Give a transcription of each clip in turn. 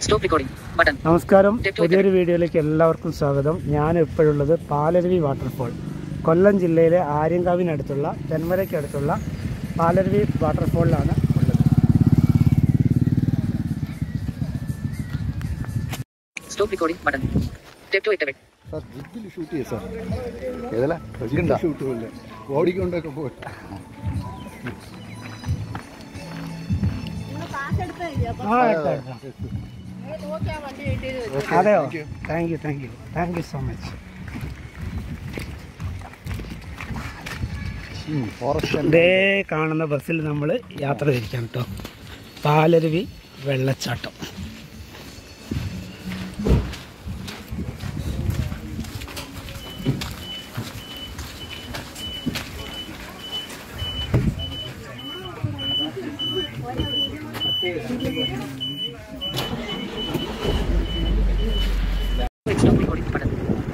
Stop recording. Button. നമസ്കാരം പുതിയൊരു വീഡിയോയിലേക്ക് എല്ലാവർക്കും സ്വാഗതം ഞാൻ ഇപ്പോഴുള്ളത് പാലരുവി വാട്ടർഫോൾ കൊല്ലം ജില്ലയിലെ ആര്യങ്കാവിനടുത്തുള്ള തെന്മലയ്ക്കടുത്തുള്ള പാലരുവി വാട്ടർഫോളിലാണ് ഉള്ളത് Stop recording. Button. Tape to activate. Sir ജിപ്പിൽ ഷൂട്ട് ചെയ്യ സാർ ഏതല്ല ജിപ്പിൽ ഷൂട്ട് പോലെ ഓടിക്കൊണ്ടൊക്കെ പോയിട്ട് ആ എടുക്കാം, എടുക്കാം. അതെയോ thank you thank you thank you so much forest ഇതേ കാണുന്ന ബസ്സിൽ നമ്മൾ യാത്ര തിരിക്കാം കേട്ടോ പാലരുവി വെള്ളച്ചാട്ടം Stop recording. Button.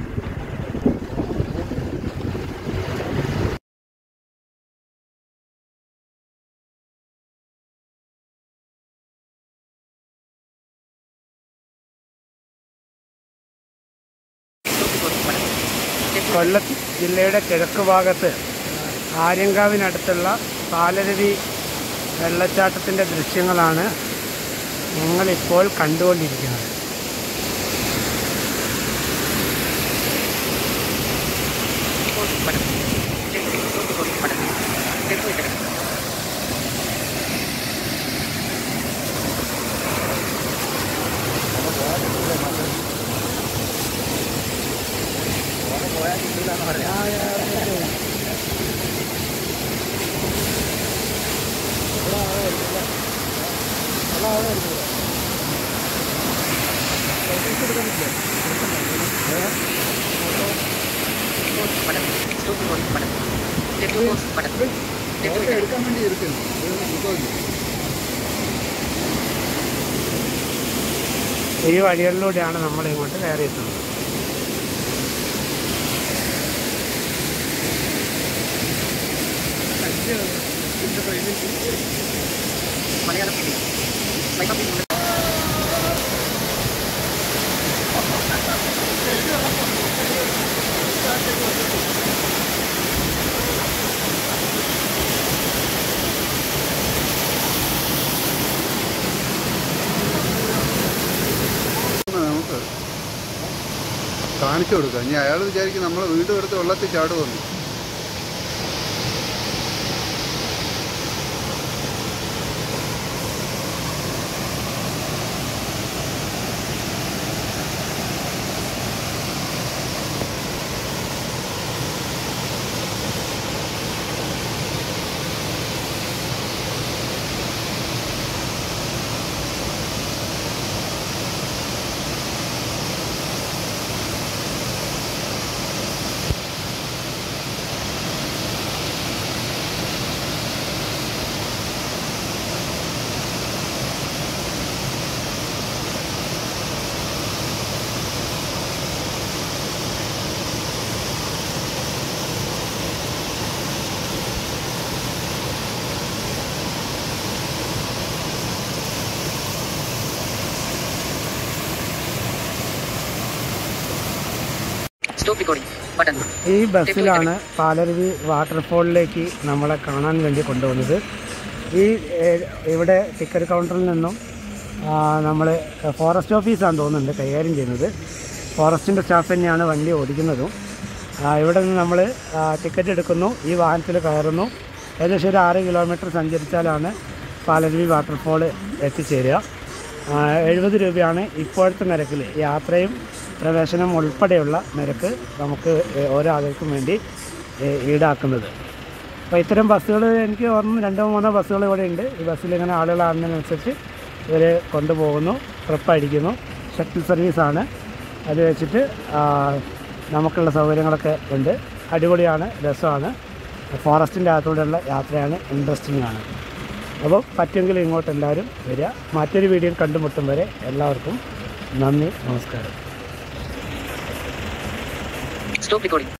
Stop recording. Button. Tape to കൊല്ലം ജില്ലയുടെ കിഴക്ക് ഭാഗത്ത് ആര്യങ്കാവിനടുത്തുള്ള പാലരുവി വെള്ളച്ചാട്ടത്തിൻ്റെ ദൃശ്യങ്ങളാണ് ഞങ്ങളിപ്പോൾ കണ്ടുകൊണ്ടിരിക്കുന്നത് recording. Button. Tape to stop recording. Button. Tape to activate. Button. Stop recording. Button. Tape to pause. Button. Tape to activate. എടുക്കാൻ വേണ്ടി ഇരിക്കുന്നു ഈ വഴികളിലൂടെയാണ് നമ്മൾ ഇങ്ങോട്ട് കയറിയിട്ടുള്ളത് മലയാളം ഹിന്ദി സ്ലൈഡ് ഓഫ് നമുക്ക് കാണിച്ചു കൊടുക്കാം ഇനി അയാൾ വിചാരിക്കും നമ്മളെ വീട് എടുത്ത് വെള്ളത്തിൽ ചാടുവന്നു സ്റ്റോപ്പ് റെക്കോർഡിംഗ് ബട്ടൺ ഈ ബസ്സിലാണ് പാലരുവി വാട്ടർഫോളിലേക്ക് നമ്മളെ കാണാൻ വേണ്ടി കൊണ്ടുവന്നത് ഈ ഏഹ്, ഇവിടെ ടിക്കറ്റ് കൗണ്ടറിൽ നിന്നും നമ്മൾ ഫോറസ്റ്റ് ഓഫീസാണെന്ന് തോന്നുന്നുണ്ട് കൈകാര്യം ചെയ്യുന്നത് ഫോറസ്റ്റിൻ്റെ സ്റ്റാഫ് തന്നെയാണ് വണ്ടി ഓടിക്കുന്നതും ആ, ഇവിടെ നിന്ന് നമ്മൾ ടിക്കറ്റ് എടുക്കുന്നു ഈ വാഹനത്തിൽ കയറുന്നു ഏകദേശം ഒരു ആറ് കിലോമീറ്റർ സഞ്ചരിച്ചാലാണ് പാലരുവി വാട്ടർഫോൾ എത്തിച്ചേരുക ആ, എഴുപത് രൂപയാണ് ഇപ്പോഴത്തെ നിരക്കിൽ യാത്രയും പ്രവേശനം ഉൾപ്പെടെയുള്ള നിരക്ക് നമുക്ക് ഏ- ഓരോ ആളുകൾക്കും വേണ്ടി ഏ, ഈടാക്കുന്നത് അപ്പോൾ ഇത്തരം ബസ്സുകൾ എനിക്ക് ഓർമ്മ രണ്ടോ മൂന്നോ ബസ്സുകൾ ഇവിടെ ഉണ്ട് ഈ ബസ്സിൽ ഇങ്ങനെ ആളുകൾ ആകുന്നതിനനുസരിച്ച് ഇവർ കൊണ്ടുപോകുന്നു ട്രിപ്പ് അടിക്കുന്നു ഷട്ടിൽ സർവീസാണ് അത് വെച്ചിട്ട് ആ, നമുക്കുള്ള സൗകര്യങ്ങളൊക്കെ ഉണ്ട് അടിപൊളിയാണ് രസമാണ് ഫോറസ്റ്റിൻ്റെ അകത്തൂടെയുള്ള യാത്രയാണ് ഇൻട്രസ്റ്റിംഗ് ആണ് അപ്പോൾ പറ്റുമെങ്കിൽ ഇങ്ങോട്ട് എല്ലാവരും വരിക മറ്റൊരു വീഡിയോയിൽ കണ്ടുമുട്ടും വരെ എല്ലാവർക്കും നന്ദി നമസ്കാരം സ്റ്റോപ്പ് റെക്കോർഡിംഗ്